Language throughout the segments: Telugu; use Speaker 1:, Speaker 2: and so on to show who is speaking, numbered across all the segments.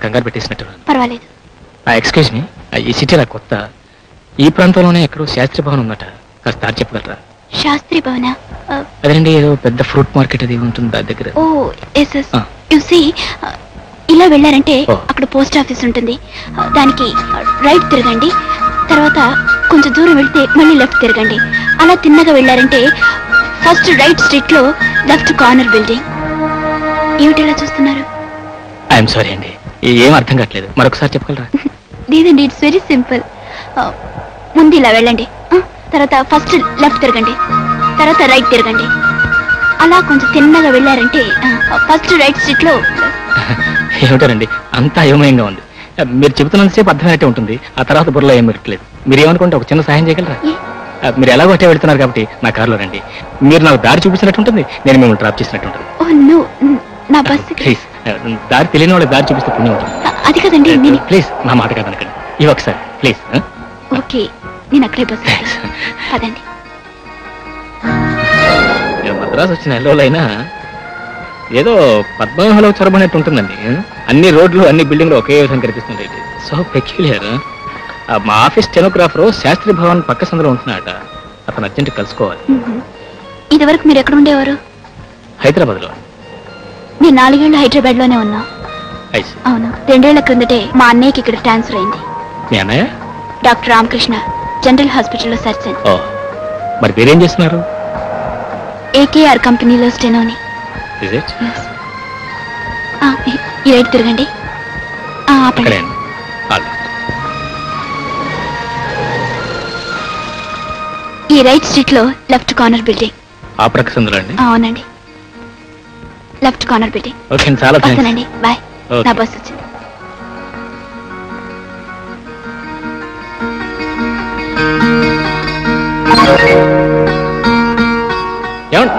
Speaker 1: మిమ్మల్ని కంగారు పెట్టేసినట్టు
Speaker 2: పర్వాలేదు
Speaker 1: ఎక్స్క్యూజ్ మీ ఈ సిటీ నాకు కొత్త ఈ ప్రాంతంలోనే ఎక్కడో శాస్త్రి భవన్ ఉందట కాస్త దారి చెప్పగలరా
Speaker 2: శాస్త్రి భవన
Speaker 1: అదేనండి ఏదో పెద్ద ఫ్రూట్ మార్కెట్ అది ఉంటుంది దాని దగ్గర
Speaker 2: ఓ ఎస్ ఎస్
Speaker 1: ఆ.
Speaker 2: యు సీ ఇలా వెళ్ళారంటే
Speaker 1: ఓ.
Speaker 2: అక్కడ పోస్ట్ ఆఫీస్ ఉంటుంది ఆ, దానికి రైట్ తిరగండి తర్వాత కొంచెం దూరం వెళ్తే మళ్ళీ లెఫ్ట్ తిరగండి అలా తిన్నగా వెళ్ళారంటే ఫస్ట్ రైట్ స్ట్రీట్ లో లెఫ్ట్ కార్నర్ బిల్డింగ్ ఏమిటి ఇలా చూస్తున్నారు
Speaker 1: ఐఎమ్ సారీ అండి ఈ- ఏం అర్థం కావట్లేదు మరొకసారి చెప్పగలరా
Speaker 2: లేదండి ఇట్స్ వెరీ సింపుల్ ముందు ఇలా వెళ్ళండి ఆ, తర్వాత ఫస్ట్ లెఫ్ట్ తిరగండి తర్వాత రైట్ తిరగండి అలా కొంచెం తిన్నగా వెళ్ళారంటే ఫస్ట్ రైట్ స్ట్రీట్ లో
Speaker 1: ఏమిటారండి అంతా అయోమయంగా ఉంది మీరు చెబుతున్నంతసేపు అర్థమైనట్టే ఉంటుంది ఆ తర్వాత బుర్రలో ఏం పెట్టలేదు మీరు ఏమనుకుంటే ఒక చిన్న సహాయం చేయగలరా
Speaker 2: ఏ?
Speaker 1: ఆ, మీరు ఎలాగో అట్టే వెళ్తున్నారు కాబట్టి నా కారులో రండి మీరు నాకు దారి చూపించినట్టు ఉంటుంది నేను మిమ్మల్ని డ్రాప్ చేసినట్టు ఉంటుంది
Speaker 2: ఓ నో నా బస్సు
Speaker 1: ప్లీజ్ దారి తెలియని వాళ్ళకి దారి చూపిస్తే పుణ్యం ఉంటుంది
Speaker 2: అది కదండి నేను
Speaker 1: ప్లీజ్ నా మాట కాదనకండి ఇవి ఒకసారి ప్లీజ్
Speaker 2: ఓకే నేను అక్కడే బస్సు ఎక్కాను. పదండి
Speaker 1: మద్రాసు వచ్చిన ఎల్లోలైనా ఏదో పద్మనాభంలో చొరబడినట్టు ఉంటుందండి అన్ని రోడ్లు అన్ని బిల్డింగ్లు ఒకే విధంగా కనిపిస్తుంటాయి సో పెక్యులియర్ మా ఆఫీస్ స్టెనోగ్రాఫర్ శాస్త్రి భవన్ పక్క సందులో ఉంటున్నాడట అతను అర్జెంట్ కలుసుకోవాలి
Speaker 2: మ్మ్. ఇదివరకు మీరు ఎక్కడ ఉండేవారు
Speaker 1: హైదరాబాద్ లో
Speaker 2: నేను నాలుగేళ్లు హైదరాబాద్ లోనే ఉన్నా
Speaker 1: ఐసి
Speaker 2: అవును రెండేళ్ల క్రిందటే మా అన్నయ్యకి ఇక్కడ ట్రాన్స్ఫర్ అయింది
Speaker 1: మీ అన్నయ్య
Speaker 2: డాక్టర్ రామకృష్ణ జనరల్ హాస్పిటల్లో సర్జన్
Speaker 1: ఓ మరి మీరేం చేస్తున్నారు
Speaker 2: ఏకేఆర్ కంపెనీలో స్టెనోని
Speaker 1: ఇజ్ ఇట్
Speaker 2: ఆ, ఈ- ఈ రైట్ తిరగండి ఆ, ఆపండి
Speaker 1: అక్కడే అండి All right.
Speaker 2: ఈ రైట్ స్ట్రీట్ లో లెఫ్ట్ కార్నర్ బిల్డింగ్
Speaker 1: ఆ ప్రక్క సందులో అండి
Speaker 2: ఆ, అవునండి లెఫ్ట్ కార్నర్ బిల్డింగ్
Speaker 1: ఓకే అండి, చాలా థ్యాంక్స్
Speaker 2: వస్తానండి బాయ్
Speaker 1: Okay.
Speaker 2: నా బస్ వచ్చింది
Speaker 1: ఏమండి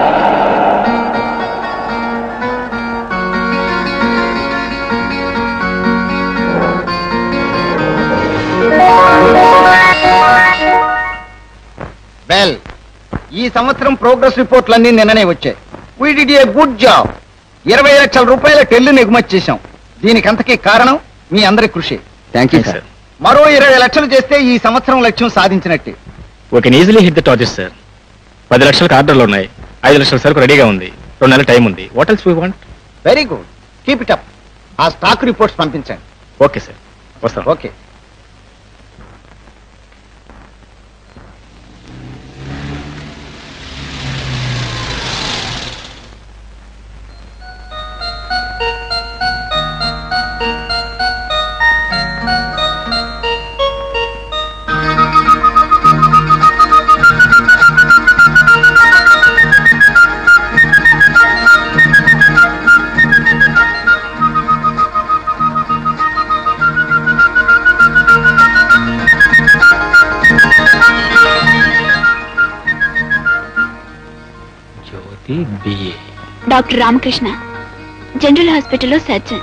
Speaker 3: వెల్ ఈ సంవత్సరం ప్రోగ్రెస్ రిపోర్ట్లన్నీ నిన్ననే వచ్చాయి we did a good job ఇరవై లక్షల రూపాయల టెల్లుని ఎగుమతి చేశాం దీనికంతకీ కారణం మీ అందరి కృషి థ్యాంక్
Speaker 1: Thanks, sir.
Speaker 3: మరో ఇరవై లక్షలు చేస్తే ఈ సంవత్సరం లక్ష్యం సాధించినట్టే
Speaker 1: okay easily hit the targets sir పది లక్షలకు ఆర్డర్లు ఉన్నాయి ఐదు లక్షల సరుకు రెడీగా ఉంది రెండు నెలల టైం ఉంది what else we want
Speaker 3: very good keep it up ఆ స్టాక్ రిపోర్ట్స్ పంపించండి
Speaker 1: ఓకే సార్ వస్తాం
Speaker 3: okay
Speaker 1: Jyoti BA
Speaker 2: doctor Ramakrishna general హాస్పిటల్లో surgeon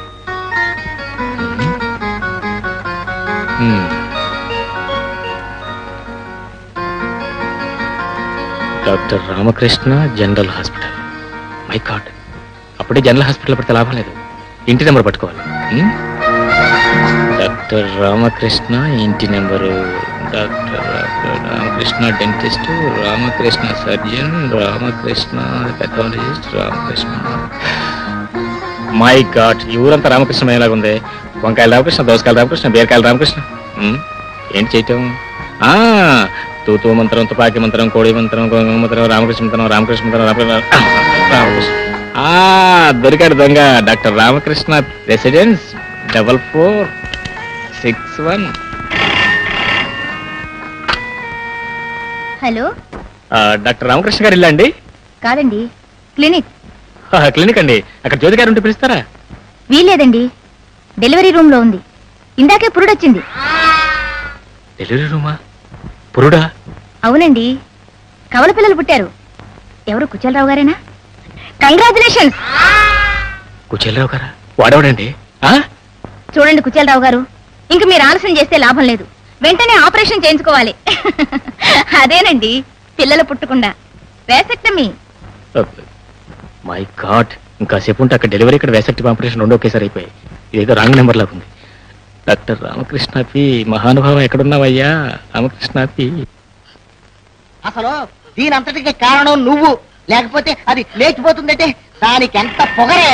Speaker 1: doctor Ramakrishna general hospital my god అప్పుడే జనరల్ హాస్పిటల్ పడితే లాభం లేదు ఇంటి నెంబర్ పట్టుకోవాలి Hmm? డాక్టర్ రామకృష్ణ ఇంటి number doctor Ramakrishna dentist Ramakrishna surgeon Ramakrishna pathologist Ramakrishna my god ఈ ఊరంతా రామకృష్ణ ఎలాగ ఉంది వంకాయల రామకృష్ణ దోసకాయల రామకృష్ణ బీరకాయల రామకృష్ణ Hmm? ఏంటి చేయటం ఆ తూతూ మంత్రం తుపాకీ మంత్రం కోడి మంత్రం గోంగ మంత్రం రామకృష్ణ మంత్రం రామకృష్ణ మంత్రం రామకృష్ణ రామకృష్ణ ఆ దొరికాడు దొంగ doctor Ramakrishna residence double four six one
Speaker 4: hello
Speaker 1: doctor Ramakrishna గారు ఇల్లా అండి
Speaker 4: కాదండి క్లినిక్
Speaker 1: ఆ, క్లినిక్ అండి అక్కడ జ్యోతి గారు ఉంటే పిలుస్తారా
Speaker 4: వీల్లేదండి డెలివరీ రూమ్ లో ఉంది ఇందాకే పురుడొచ్చింది
Speaker 1: డెలివరీ రూమా పురుడా
Speaker 4: అవునండి కవల పిల్లలు పుట్టారు ఎవరు కుచలరావు గారేనా కంగ్రాచులేషన్స్
Speaker 1: కుచేలరావు గారా వాడేవాడండి ఆ?
Speaker 4: చూడండి కుచలరావు గారు ఇంక మీరు ఆలస్యం చేస్తే లాభం లేదు వెంటనే ఆపరేషన్ చేయించుకోవాలి అదేనండి పిల్లలు పుట్టకుండా వేసక్టమీ
Speaker 1: మై గాడ్ ఇంకా సేపు ఉంటే అక్కడ డెలివరీ ఇక్కడ వేసక్టివ్ ఆపరేషన్ రెండు ఒకేసారి అయిపోయాయి ఇదేదో రాంగ్ నెంబర్ లాగా ఉంది డాక్టర్ రామకృష్ణపి మహానుభావం ఎక్కడున్నావయ్యా రామకృష్ణపి
Speaker 5: అసలు దీని అంతటికి కారణం నువ్వు లేకపోతే అది లేచిపోతుందంటే దానికి ఎంత పొగరే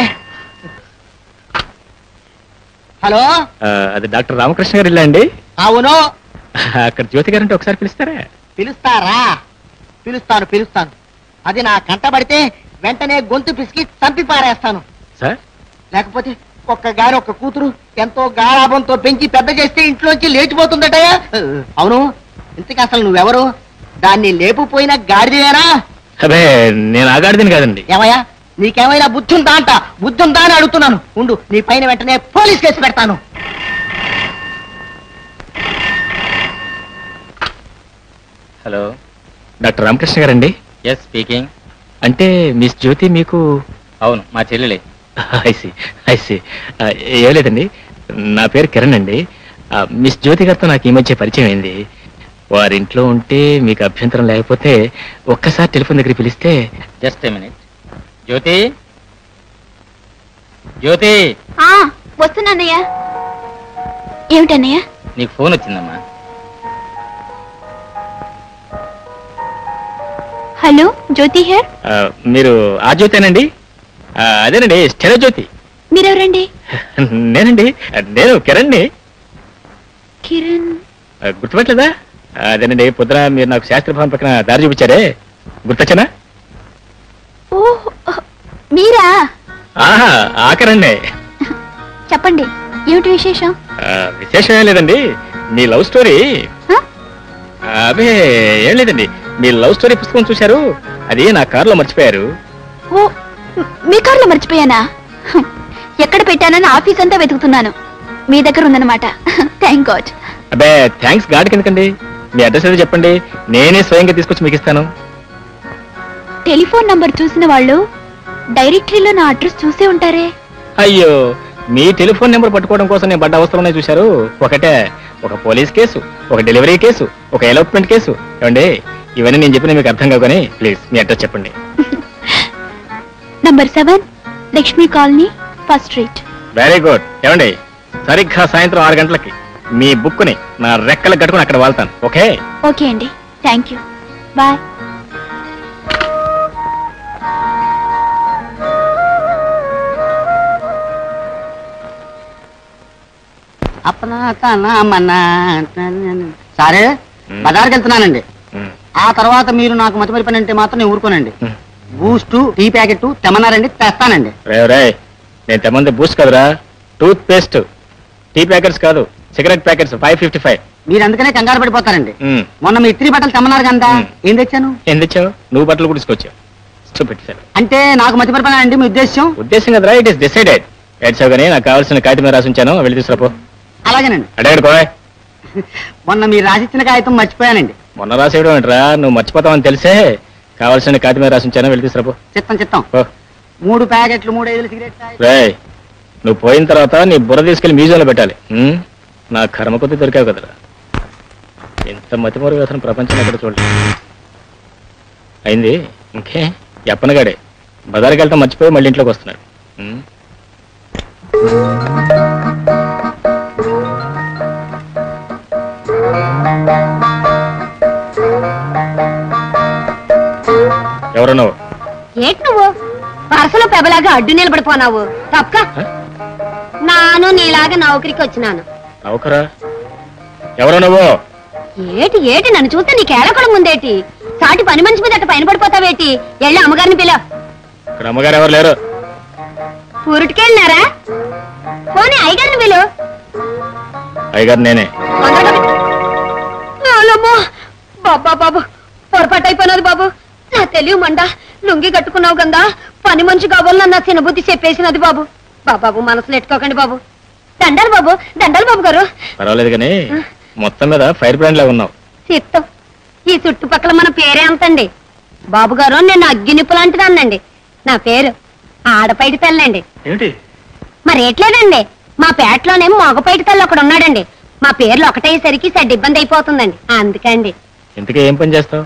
Speaker 5: హలో
Speaker 1: ఆ, అది డాక్టర్ రామకృష్ణ గారు ఇల్లా అండి
Speaker 5: అవును
Speaker 1: అక్కడ జ్యోతి గారంటే ఒకసారి పిలుస్తారా
Speaker 5: పిలుస్తారా పిలుస్తాను పిలుస్తాను అది నా కంటబడితే వెంటనే గొంతు పిసికి చంపి పారేస్తాను
Speaker 1: సార్
Speaker 5: లేకపోతే ఒక్క గారి ఒక్క కూతురు ఎంతో గారాభంతో పెంచి పెద్ద చేస్తే ఇంట్లోంచి లేచిపోతుందటయా అవును ఇంతకీ అసలు నువ్వెవరు దాన్ని లేపుపోయిన గాడిదేనా
Speaker 1: అదే నేను ఆగాడిదని కాదండి
Speaker 5: ఏమయ్యా నీకేమైనా బుద్ధి ఉందా అంట బుద్ధి ఉందా అని అడుగుతున్నాను ఉండు నీ పైన వెంటనే పోలీస్ కేసు పెడతాను
Speaker 1: హలో డాక్టర్ రామకృష్ణ గారండి
Speaker 6: ఎస్ స్పీకింగ్
Speaker 1: అంటే మిస్ జ్యోతి మీకు
Speaker 6: అవును మా చెల్లెలే
Speaker 1: ఐసి ఐసి ఏం లేదండి నా పేరు కిరణ్ అండి ఆ, మిస్ జ్యోతి గారితో నాకు ఈ మధ్య పరిచయం అయింది వారింట్లో ఉంటే మీకు అభ్యంతరం లేకపోతే ఒక్కసారి టెలిఫోన్ దగ్గర పిలిస్తే
Speaker 6: జస్ట్ ఏ మినిట్ జ్యోతి జ్యోతి
Speaker 2: ఆ వస్తున్నానయ్యా ఏమిటన్నయ్య
Speaker 6: నీకు ఫోన్ వచ్చిందమ్మా
Speaker 2: హలో జ్యోతి హియర్
Speaker 1: ఆ, మీరు ఆ జ్యోతేనండి ఆ, అదేనండి స్టెల జ్యోతి
Speaker 2: మీరెవరండి
Speaker 1: నేనండి నేను కిరణ్ని
Speaker 2: కిరణ్
Speaker 1: ఆ, గుర్తుపట్టలేదా అదేనండి పొద్దున మీరు నాకు శాస్త్రి భవన్ పక్కన దారి చూపించారే గుర్తొచ్చానా
Speaker 2: ఓ మీరా
Speaker 1: ఆహా ఆఖరండి
Speaker 2: చెప్పండి ఏమిటి విశేషం
Speaker 1: ఆ, విశేషం ఏం లేదండి మీ లవ్ స్టోరీ
Speaker 2: హ?
Speaker 1: అదే ఏం లేదండి మీ లవ్ స్టోరీ పుస్తకం చూశారు అది నా కారులో మర్చిపోయారు
Speaker 2: ఓ మ్- మీ కార్లో మర్చిపోయానా హ్మ్. ఎక్కడ పెట్టానని ఆఫీస్ అంతా వెతుకుతున్నాను మీ దగ్గర ఉందన్నమాట థ్యాంక్ గాడ్
Speaker 1: అబ్బే థ్యాంక్స్ గాడ్ ఎందుకండి మీ అడ్రస్ ఏదో చెప్పండి నేనే స్వయంగా తీసుకొచ్చి మీకు ఇస్తాను
Speaker 2: టెలిఫోన్ నంబర్ చూసిన వాళ్ళు డైరెక్టరీలో నా అడ్రస్ చూసే ఉంటారే
Speaker 1: అయ్యో మీ టెలిఫోన్ నెంబర్ పట్టుకోవడం కోసం నేను పడ్డ అవసరం చూశారు ఒకటే ఒక పోలీస్ కేసు ఒక డెలివరీ కేసు ఒక ఎలోప్మెంట్ కేసు ఏమండి ఇవన్నీ నేను చెప్పిన మీకు అర్థం కావు కానీ ప్లీజ్ మీ అడ్రస్ చెప్పండి
Speaker 2: number seven Lakshmi colony first street
Speaker 1: very good ఏమండి సరిగ్గా సాయంత్రం ఆరు గంటలకి మీ బుక్ని నా రెక్కలు కట్టుకుని అక్కడ వాళ్తాను ఓకే
Speaker 2: ఓకే అండి థ్యాంక్ యూ బాయ్
Speaker 5: అప్పనా తనా మన్నా సరే
Speaker 1: మ్.
Speaker 5: బజార్కి వెళ్తున్నానండి
Speaker 1: ఉమ్,
Speaker 5: ఆ తర్వాత మీరు నాకు మతి పని అంటే మాత్రం నేను ఊరుకోనండి
Speaker 1: ఉమ్.
Speaker 5: బూస్ట్ టీ ప్యాకెట్ తెమ్మన్నారండి తెస్తానండి
Speaker 1: రే రే నేను తెమ్మంది బూస్ట్ కదరా టూత్ పేస్ట్ టీ ప్యాకెట్స్ కాదు cigarette packets five fifty five
Speaker 5: మీరు అందుకనే కంగారు పడిపోతారండి మొన్న మీ ఇస్త్రీ బట్టలు తెమ్మన్నారు కదా
Speaker 1: మ్.
Speaker 5: ఏం తెచ్చాను
Speaker 1: ఏం తెచ్చావు నువ్వు బట్టలు కూడా తీసుకొచ్చావు చూపెట్టాను
Speaker 5: అంటే నాకు మతి పడిపోయినా అండి మీ ఉద్దేశం
Speaker 1: ఉద్దేశం కదరా ఇట్ ఇస్ డిసైడెడ్ ఏడ్చావు కానీ నాకు కావాల్సిన కాగితం మీద రాసి ఉంచాను వెళ్ళి తీసుకురాపో
Speaker 5: అలాగేనండి
Speaker 1: అడగడు కోయ్
Speaker 5: మొన్న మీరు రాసిచ్చిన కాగితం మర్చిపోయానండి
Speaker 1: మొన్న రాసేయడం ఏంట్రా నువ్వు మర్చిపోతావని తెలిసే కావాల్సిన కాగితం మీద రాసి ఉంచాను వెళ్ళి తీసుకురాపో
Speaker 5: చిత్తం చిత్తం
Speaker 1: పో
Speaker 5: మూడు ప్యాకెట్లు మూడు ఐదు సిగరెట్ ప్యాకెట్లు.
Speaker 1: రేయ్ నువ్వు పోయిన తర్వాత నీ బుర్ర తీసుకెళ్లి మ్యూజియంలో పెట్టాలి ఉమ్? నా కర్మ కొద్ది దొరికావు కదరా ఎంత మతిమరు వ్యసనం ప్రపంచం ఎక్కడ చూడలేదు అయింది ఇంకే ఎప్పనగాడే బజార్కి వెళ్తాం మర్చిపోయి మళ్ళీ ఇంట్లోకి వస్తున్నాడు ఉమ్? ఎవరు నువ్వు
Speaker 4: ఏంటి నువ్వు వరుసలో పెబలాగా అడ్డు నిలబడిపోనావు తప్పక
Speaker 1: హ?
Speaker 4: నాను నీలాగా నౌకరికి వచ్చినాను
Speaker 1: నౌకరా ఎవరు నువ్వు
Speaker 4: ఏటి ఏటి నన్ను చూస్తే నీకు ఏడకడం ఉందేటి సాటి పని మనిషి మీద అట్ట పైన పడిపోతావేటి వెళ్ళి అమ్మగారిని పిల
Speaker 1: ఇక్కడ అమ్మగారు ఎవరు లేరు
Speaker 4: ఊరుటికెళ్ళినారా పోనీ అయ్యగారిని పిలు
Speaker 1: అయ్యగారు నేనే
Speaker 4: నాలమ్మో బాబా బాబు పొరపాటు అయిపోయినది బాబు నా తెలివి మండ లుంగి కట్టుకున్నావు కదా పని మనిషి కావాలని నా చిన్నబుద్ధి చెప్పేసినది బాబు బాబాబు మనసులో ఎట్టుకోకండి బాబు దండాలు బాబు దండాలు బాబు గారు
Speaker 1: పర్వాలేదు కానీ మొత్తం మీద ఫైర్ బ్రాండ్ లాగా ఉన్నావు
Speaker 4: చిత్తం ఈ చుట్టుపక్కల మన పేరే అంతండి బాబు గారు నేను అగ్గినిప్పు లాంటిదాన్నండి నా పేరు ఆడపైటి తల్లండి
Speaker 1: ఏమిటి
Speaker 4: మరి ఎట్లేదండి మా పేటలోనే మగపైట తల్లి ఒకడు ఉన్నాడండి మా పేర్లు ఒకటేసరికి సెడ్ ఇబ్బంది అయిపోతుందండి అందుకండి
Speaker 1: ఇంతకీ ఏం పని చేస్తావు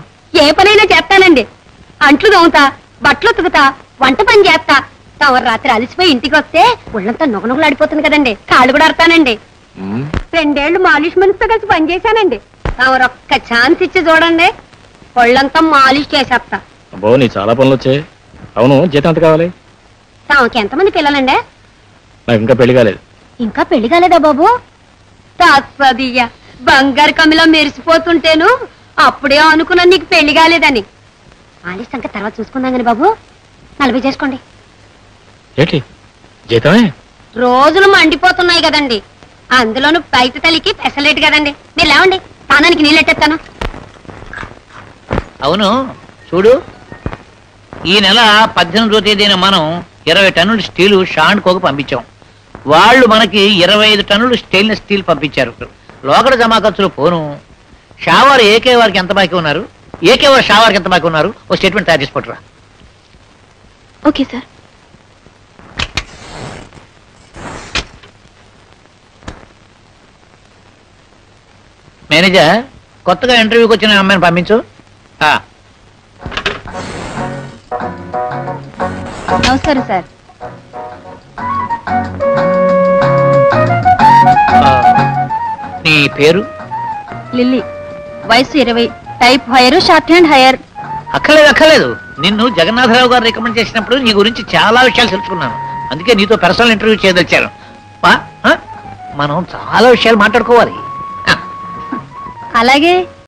Speaker 4: ఏ పనైనా చేస్తానండి అంట్లు తోముతా బట్టలు ఉతుకుతా వంట పని చేస్తా తమరు రాత్రి అలసిపోయి ఇంటికి వస్తే ఒళ్ళంతా నుగనుగలాడిపోతుంది కదండి కాళ్ళు కూడా అడతానండి
Speaker 1: ఉమ్,
Speaker 4: రెండేళ్లు మాలిష్ మనిషితో కలిసి పనిచేశానండి తమరు ఒక్క ఛాన్స్ ఇచ్చి చూడండి ఒళ్ళంతా మాలిష్ చేసేస్తా
Speaker 1: అబ్బో నీ చాలా పనులు వచ్చాయి అవును జీతం ఎంత కావాలి
Speaker 4: తమకి ఎంతమంది పిల్లలండి
Speaker 1: నాకు ఇంకా పెళ్లి కాలేదు
Speaker 4: ఇంకా పెళ్లి కాలేదా బాబు తస్సదియ్య బంగారు కమిలా మెరిసిపోతుంటేను అప్పుడే అనుకున్నా నీకు పెళ్లి కాలేదని ఆలిస్ సంగతి తర్వాత చూసుకుందాం కానీ బాబు నలభై చేసుకోండి
Speaker 1: ఏంటి జీతమే
Speaker 4: రోజులు మండిపోతున్నాయి కదండి అందులోను బయట తల్లికి పెసలేట్ కదండి మీరు లేవండి తానానికి నీళ్ళెట్టేస్తాను
Speaker 7: అవును చూడు ఈ నెల పద్దెనిమిదో తేదీన మనం ఇరవై టన్నుల స్టీలు షాండ్ కోకు పంపించాం వాళ్ళు మనకి ఇరవై ఐదు టన్నులు స్టెయిన్లెస్ స్టీల్ పంపించారు లోకడ జమా ఖర్చులు పోను షావార్ ఏకే వారికి ఎంత బాకీ ఉన్నారు ఏకే వారు షావార్కి ఎంత బాకీ ఉన్నారు ఓ స్టేట్మెంట్ తయారు చేసి పట్టురా
Speaker 2: ఓకే సార్
Speaker 7: మేనేజర్ కొత్తగా ఇంటర్వ్యూకి వచ్చిన అమ్మాయిని పంపించు ఆ,
Speaker 4: నమస్కారం సార్
Speaker 7: ఆ, నీ పేరు
Speaker 4: లిల్లీ వయసు ఇరవై type higher shorthand higher
Speaker 7: అక్కర్లేదు అక్కర్లేదు నిన్ను జగన్నాథరావు గారు రికమెండ్ చేసినప్పుడు నీ గురించి చాలా విషయాలు తెలుసుకున్నాను అందుకే నీతో పర్సనల్ ఇంటర్వ్యూ చేయదలిచాను పా, ఆ? మనం చాలా విషయాలు మాట్లాడుకోవాలి ఆ.
Speaker 4: అలాగే